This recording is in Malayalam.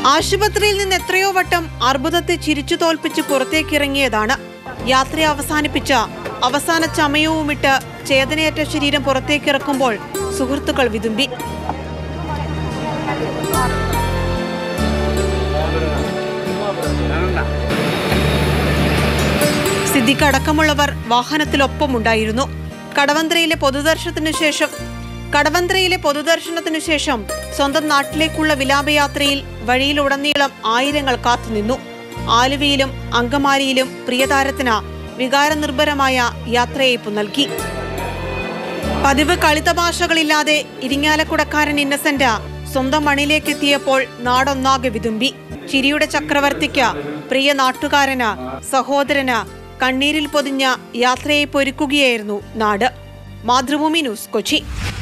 ആശുപത്രിയിൽ നിന്ന് എത്രയോ വട്ടം അർബുദത്തെ ചിരിച്ചു തോൽപ്പിച്ച് പുറത്തേക്കിറങ്ങിയതാണ് യാത്ര അവസാനിപ്പിച്ച അവസാന ചമയവുമിട്ട് ചേതനയേറ്റ ശരീരം പുറത്തേക്കിറക്കുമ്പോൾ സുഹൃത്തുക്കൾ വിതുമ്പി സിദ്ദിഖ് അടക്കമുള്ളവർ വാഹനത്തിലൊപ്പമുണ്ടായിരുന്നു കടവന്ത്രയിലെ പൊതുദർശനത്തിനു ശേഷം കടവന്ത്രയിലെ പൊതുദർശനത്തിനു ശേഷം സ്വന്തം നാട്ടിലേക്കുള്ള വിലാപയാത്രയിൽ വഴിയിലുടനീളം ആയിരങ്ങൾ കാത്തുനിന്നു ആലുവയിലും അങ്കമാലിയിലും പ്രിയതാരത്തിന് വികാരനിർഭരമായ യാത്രയയപ്പ് നൽകി പതിവ് കളിതമാശകളില്ലാതെ ഇരിങ്ങാലക്കുടക്കാരൻ ഇന്നസെന്റ് സ്വന്തം മണിലേക്കെത്തിയപ്പോൾ നാടൊന്നാകെ വിതുമ്പി ചിരിയുടെ ചക്രവർത്തിക്ക് പ്രിയ നാട്ടുകാരന് സഹോദരന് കണ്ണീരിൽ പൊതിഞ്ഞ യാത്രയെ പൊരുക്കുകയായിരുന്നു നാട് മാതൃഭൂമി ന്യൂസ് കൊച്ചി